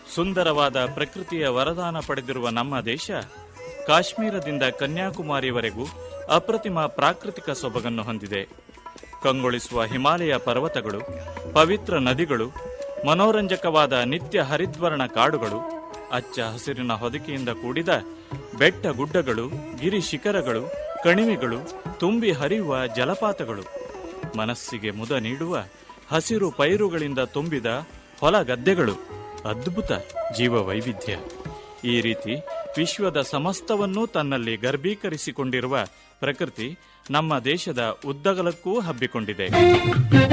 ಸುಂದರವಾದ ಪ್ರಕೃತಿಯ ವರದಾನ ಪಡೆದಿರುವ ನಮ್ಮ ದೇಶ ಕಾಶ್ಮೀರದಿಂದ ಕನ್ಯಾಕುಮಾರಿವರೆಗೂ ಅಪ್ರತಿಮ ಪ್ರಾಕೃತಿಕ ಸೊಬಗನ್ನು ಹೊಂದಿದೆ ಕಂಗೊಳಿಸುವ ಹಿಮಾಲಯ ಪರ್ವತಗಳು ಪವಿತ್ರ ನದಿಗಳು ಮನೋರಂಜಕವಾದ ನಿತ್ಯ ಹರಿದ್ವರ್ಣ ಕಾಡುಗಳು ಅಚ್ಚ ಹಸಿರಿನ ಹೊದಿಕೆಯಿಂದ ಕೂಡಿದ ಬೆಟ್ಟ ಗುಡ್ಡಗಳು ಗಿರಿ ಶಿಖರಗಳು ಕಣಿವೆಗಳು ತುಂಬಿ ಹರಿಯುವ ಜಲಪಾತಗಳು ಮನಸ್ಸಿಗೆ ಮುದ ನೀಡುವ ಹಸಿರು ಪೈರುಗಳಿಂದ ತುಂಬಿದ ಹೊಲ ಗದ್ದೆಗಳು ಅದ್ಭುತ ಜೀವ ವೈವಿಧ್ಯ ಈ ರೀತಿ ವಿಶ್ವದ ಸಮಸ್ತವನ್ನೂ ತನ್ನಲ್ಲಿ ಗರ್ಭೀಕರಿಸಿಕೊಂಡಿರುವ ಪ್ರಕೃತಿ ನಮ್ಮ ದೇಶದ ಉದ್ದಗಲಕ್ಕೂ ಹಬ್ಬಿಕೊಂಡಿದೆ